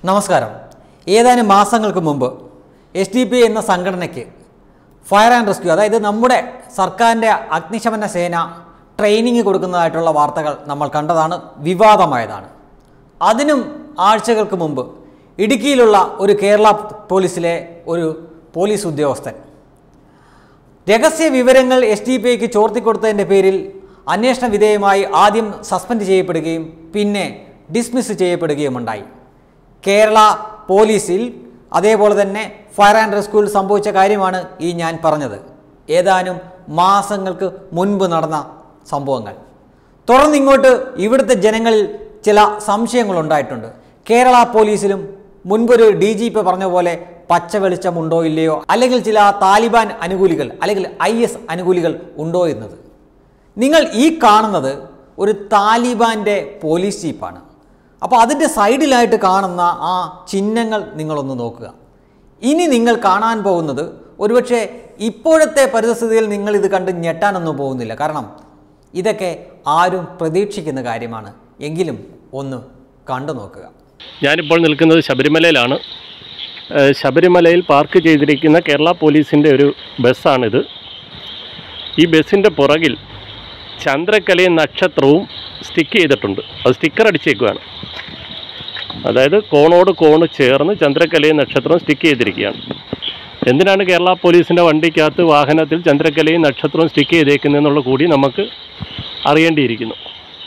നമസ്കാരം ഏതാനും മാസങ്ങൾക്ക് മുമ്പ് എസ് ഡി പി എന്ന സംഘടനയ്ക്ക് ഫയർ ആൻഡ് റെസ്ക്യൂ അതായത് നമ്മുടെ സർക്കാരിൻ്റെ അഗ്നിശമന സേന ട്രെയിനിങ് കൊടുക്കുന്നതായിട്ടുള്ള വാർത്തകൾ നമ്മൾ കണ്ടതാണ് വിവാദമായതാണ് അതിനും ആഴ്ചകൾക്ക് മുമ്പ് ഇടുക്കിയിലുള്ള ഒരു കേരള പോലീസിലെ ഒരു പോലീസ് ഉദ്യോഗസ്ഥൻ രഹസ്യ വിവരങ്ങൾ എസ് ഡി പി ഐക്ക് ചോർത്തിക്കൊടുത്തതിൻ്റെ പേരിൽ അന്വേഷണ വിധേയമായി ആദ്യം സസ്പെൻഡ് ചെയ്യപ്പെടുകയും പിന്നെ ഡിസ്മിസ് ചെയ്യപ്പെടുകയുമുണ്ടായി കേരള പോലീസിൽ അതേപോലെ തന്നെ ഫയർ ആൻഡ് റെസ്ക്യൂവിൽ സംഭവിച്ച കാര്യമാണ് ഈ ഞാൻ പറഞ്ഞത് ഏതാനും മാസങ്ങൾക്ക് മുൻപ് നടന്ന സംഭവങ്ങൾ തുടർന്ന് ഇങ്ങോട്ട് ഇവിടുത്തെ ജനങ്ങളിൽ ചില സംശയങ്ങളുണ്ടായിട്ടുണ്ട് കേരള പോലീസിലും മുൻപൊരു ഡി ജി പി പറഞ്ഞ പോലെ പച്ച വെളിച്ചമുണ്ടോ ഇല്ലയോ അല്ലെങ്കിൽ ചില താലിബാൻ അനുകൂലികൾ അല്ലെങ്കിൽ ഐ എസ് അനുകൂലികൾ ഉണ്ടോ എന്നത് നിങ്ങൾ ഈ കാണുന്നത് ഒരു താലിബാൻ്റെ പോലീസ് ജീപ്പാണ് അപ്പോൾ അതിൻ്റെ സൈഡിലായിട്ട് കാണുന്ന ആ ചിഹ്നങ്ങൾ നിങ്ങളൊന്ന് നോക്കുക ഇനി നിങ്ങൾ കാണാൻ പോകുന്നത് ഒരുപക്ഷെ ഇപ്പോഴത്തെ പരിസ്ഥിതിയിൽ നിങ്ങൾ ഇത് കണ്ട് ഞെട്ടാനൊന്നും പോകുന്നില്ല കാരണം ഇതൊക്കെ ആരും പ്രതീക്ഷിക്കുന്ന കാര്യമാണ് എങ്കിലും ഒന്ന് കണ്ടു നോക്കുക ഞാനിപ്പോൾ നിൽക്കുന്നത് ശബരിമലയിലാണ് ഏഹ് ശബരിമലയിൽ പാർക്ക് ചെയ്തിരിക്കുന്ന കേരള പോലീസിൻ്റെ ഒരു ബസ്സാണിത് ഈ ബസ്സിൻ്റെ പുറകിൽ ചന്ദ്രക്കലയും നക്ഷത്രവും സ്റ്റിക്ക് ചെയ്തിട്ടുണ്ട് അത് സ്റ്റിക്കർ അടിച്ചേക്കുകയാണ് അതായത് കോണോട് കോണ് ചേർന്ന് ചന്ദ്രക്കലയും നക്ഷത്രവും സ്റ്റിക്ക് ചെയ്തിരിക്കുകയാണ് എന്തിനാണ് കേരള പോലീസിൻ്റെ വണ്ടിക്കകത്ത് വാഹനത്തിൽ ചന്ദ്രക്കലയും നക്ഷത്രവും സ്റ്റിക്ക് ചെയ്തേക്കുന്നതെന്നുള്ള കൂടി നമുക്ക് അറിയേണ്ടിയിരിക്കുന്നു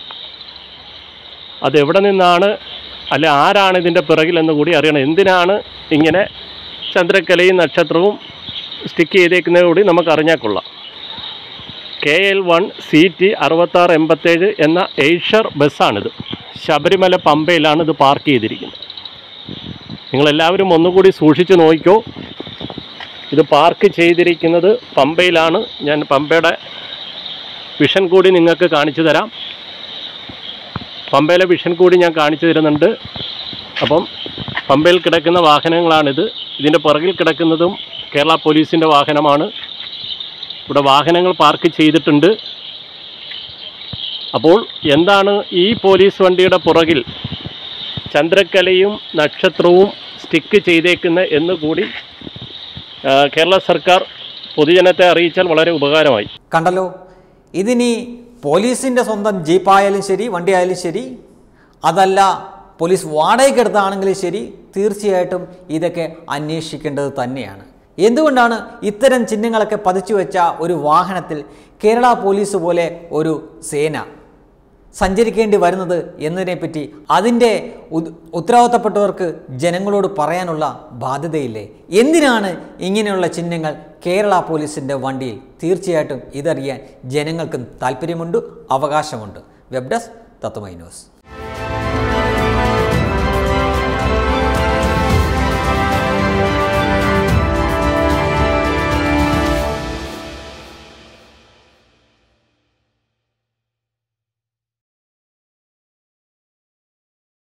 അതെവിടെ നിന്നാണ് അല്ല ആരാണ് ഇതിൻ്റെ പിറകിലെന്ന് കൂടി അറിയണം എന്തിനാണ് ഇങ്ങനെ ചന്ദ്രക്കലയും നക്ഷത്രവും സ്റ്റിക്ക് ചെയ്തേക്കുന്നത് കൂടി നമുക്ക് അറിഞ്ഞാൽ കൊള്ളാം K L one C T അറുപത്താറ് എൺപത്തേഴ് എന്ന എയ്ഷർ ബസ്സാണിത് ശബരിമല പമ്പയിലാണ് ഇത് പാർക്ക് ചെയ്തിരിക്കുന്നത് നിങ്ങളെല്ലാവരും ഒന്നുകൂടി സൂക്ഷിച്ച് നോക്കിക്കോ ഇത് പാർക്ക് ചെയ്തിരിക്കുന്നത് പമ്പയിലാണ് ഞാൻ പമ്പയുടെ വിഷൻ കൂടി നിങ്ങൾക്ക് കാണിച്ചു തരാം പമ്പയിലെ വിഷൻ കൂടി ഞാൻ കാണിച്ചു തരുന്നുണ്ട് അപ്പം പമ്പയിൽ കിടക്കുന്ന വാഹനങ്ങളാണിത് ഇതിൻ്റെ പുറകിൽ കിടക്കുന്നതും കേരള പോലീസിൻ്റെ വാഹനമാണ് ഇവിടെ വാഹനങ്ങൾ പാർക്ക് ചെയ്തിട്ടുണ്ട് അപ്പോൾ എന്താണ് ഈ പോലീസ് വണ്ടിയുടെ പുറകിൽ ചന്ദ്രക്കലയും നക്ഷത്രവും സ്റ്റിക്ക് ചെയ്തേക്കുന്ന എന്ന് കൂടി ആ, കേരള സർക്കാർ പൊതുജനത്തെ അറിയിച്ചാൽ വളരെ ഉപകാരമായി കണ്ടല്ലോ ഇതിനി പോലീസിൻ്റെ സ്വന്തം ജീപ്പായാലും ശരി വണ്ടിയായാലും ശരി അതല്ല പോലീസ് വാടകയ്ക്കെടുത്താണെങ്കിലും ശരി തീർച്ചയായിട്ടും ഇതൊക്കെ അന്വേഷിക്കേണ്ടത് തന്നെയാണ് എന്തുകൊണ്ടാണ് ഇത്തരം ചിഹ്നങ്ങളൊക്കെ പതിച്ചു വെച്ച ഒരു വാഹനത്തിൽ കേരള പോലീസ് പോലെ ഒരു സേന സഞ്ചരിക്കേണ്ടി വരുന്നത് എന്നതിനെപ്പറ്റി അതിൻ്റെ ഉത്- ഉത്തരവാദിത്തപ്പെട്ടവർക്ക് ജനങ്ങളോട് പറയാനുള്ള ബാധ്യതയില്ലേ എന്തിനാണ് ഇങ്ങനെയുള്ള ചിഹ്നങ്ങൾ കേരള പോലീസിൻ്റെ വണ്ടിയിൽ തീർച്ചയായിട്ടും ഇതറിയാൻ ജനങ്ങൾക്കും താല്പര്യമുണ്ട് അവകാശമുണ്ട് വെബ് ഡെസ്ക് തത്വമൈ ന്യൂസ്